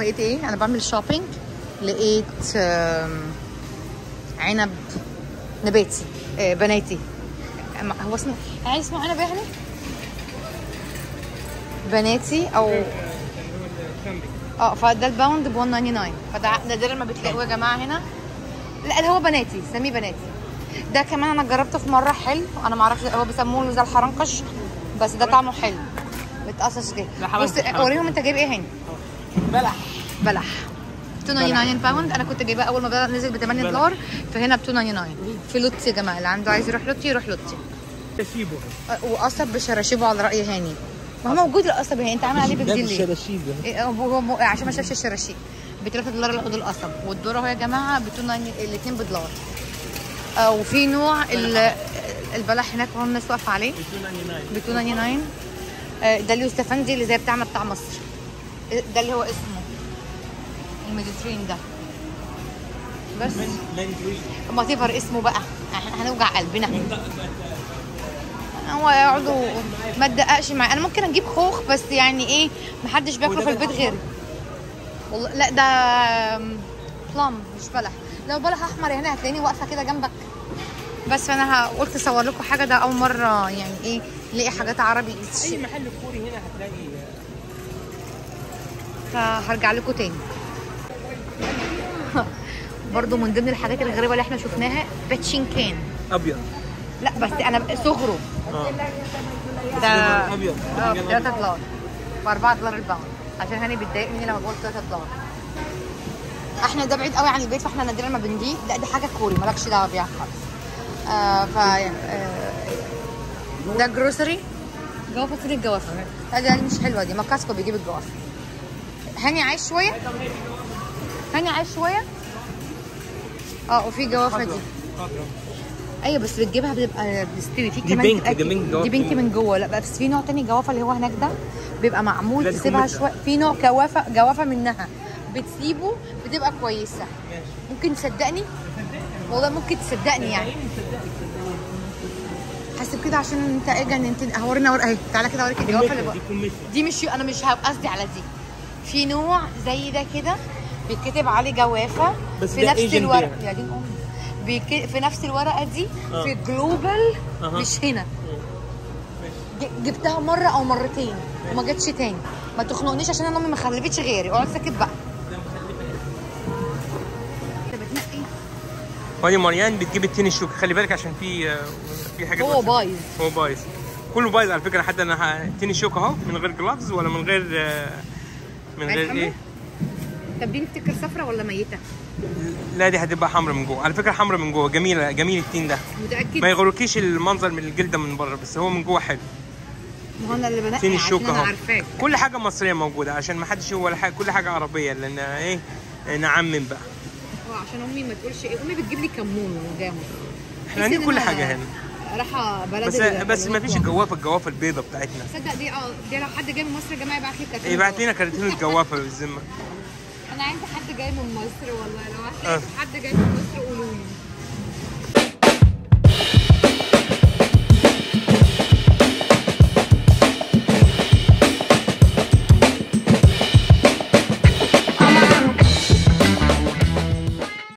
لقيت ايه انا بعمل شوبينج لقيت آم، عنب نباتي آه، بناتي أما هو اسمه يعني اسمه عنب يعني بناتي او اه فده الباوند ب 199 فده نادرا ما بتلاقوه يا جماعه هنا لا ده هو بناتي سميه بناتي ده كمان انا جربته في مره حلو انا ما اعرفش هو بيسموه زي الحرنقش بس ده طعمه حلو بتقصص كده لا، حرنقش، بص حرنقش. وريهم انت جايب ايه هنا بلح بلح 299 باوند انا كنت جايباه اول ما بدأ نزل ب 8 بلح. دولار فهنا ب 299 في لوتي يا جماعه اللي عنده عايز يروح لوتي يروح لوتي تشيبه أه، وقصب بشراشيبه على راي هاني ما هو موجود القصب هنا انت عامل عليه ده بجديد ليه؟ بالشراشيب إيه، هو هو مو- عشان ما شافش الشراشيب ب 3 دولار العود القصب والذره اهو يا جماعه ب الاثنين بدولار آه، وفي نوع ال- البلح هناك وهم الناس واقفه عليه ب 299 آه، ده اليوستفندي اللي زي بتاعنا بتاع مصر آه، ده اللي هو اسمه الميديترين ده بس ما تفر اسمه بقى احنا هنوجع قلبنا هو يقعدوا ما تدققش معايا انا ممكن اجيب خوخ بس يعني ايه محدش بياكله وده في البيت بلح غيري والله لا ده بلام مش بلح لو بلح احمر هنا هتلاقيني واقفه كده جنبك بس فانا ه- قلت اصور لكم حاجه ده اول مره يعني ايه نلاقي حاجات عربي اي محل كوري هنا هتلاقي فهرجع لكم تاني برضو من ضمن الحاجات الغريبه اللي احنا شفناها باتشين كان ابيض لا بس انا صغره اه ده ابيض اه ب 3 دولار ب 4 دولار الباوند عشان هاني بيتضايق مني لما بقول 3 دولار احنا ده بعيد قوي عن البيت فاحنا نادرا ما بنجيب لا دي حاجه كوري مالكش دعوه بيها خالص آه ف آه ده جروسري جوافه فين الجوافه لا دي مش حلوه دي ما كاسكو بيجيب الجوافه هاني عايش شويه هاني عايش شويه اه وفي جوافه دي ايوه بس بتجيبها بتبقى بتستوي في دي كمان بينك، بتبقى- دي بينك جوافة دي بينك من من جوه لا بس في نوع تاني جوافه اللي هو هناك ده بيبقى معمول لا، دي تسيبها كوميتا. شويه في نوع جوافه جوافه منها بتسيبه بتبقى كويسه ممكن تصدقني والله ممكن تصدقني يعني حاسب كده عشان انت اجا ان انت هورينا ورقه اهي تعالى كده اوريك الجوافه اللي بقى دي كوميشن دي مش انا مش هبقى قصدي على دي في نوع زي ده كده بيتكتب عليه جوافه بس في ده نفس Asian الورقه beer. يا دين امي بيك... في نفس الورقه دي آه. في جلوبال أها. مش هنا ج- جبتها مره او مرتين وما جاتش تاني ما تخنقنيش عشان انا امي ما خلفتش غيري اقعد ساكت بقى انت بتنقي وادي مريان بتجيب التين الشوك خلي بالك عشان في آه، في حاجات هو وحشة. بايظ هو بايظ كله بايظ على فكره حتى انا ه- التين الشوك اهو من غير جلافز ولا من غير آه، من عايز غير تحمل؟ ايه طب دي نفتكر صفرة ولا ميته لا دي هتبقى حمرا من جوه على فكره حمرا من جوه جميله جميل التين ده متاكد ما يغركيش المنظر من الجلده من بره بس هو من جوه حلو ما هو انا اللي بنقي تين عشان الشوك انا اهو عارفاك كل حاجه مصريه موجوده عشان ما حدش ولا حاجه كل حاجه عربيه لان ايه نعمم بقى اه عشان امي ما تقولش ايه امي بتجيب لي كمون وانا جايه مصر احنا عندنا كل حاجه هنا رايحه بلد بس ال- بس ما فيش الوطن. الجوافه الجوافه البيضه بتاعتنا تصدق دي اه دي لو حد جاي من مصر يا جماعه يبعت لي كرتون يبعت لنا كرتون الجوافه بالذمه انا عايزه حد جاي من مصر والله لو آه. هتلاقي حد جاي من مصر قولوا لي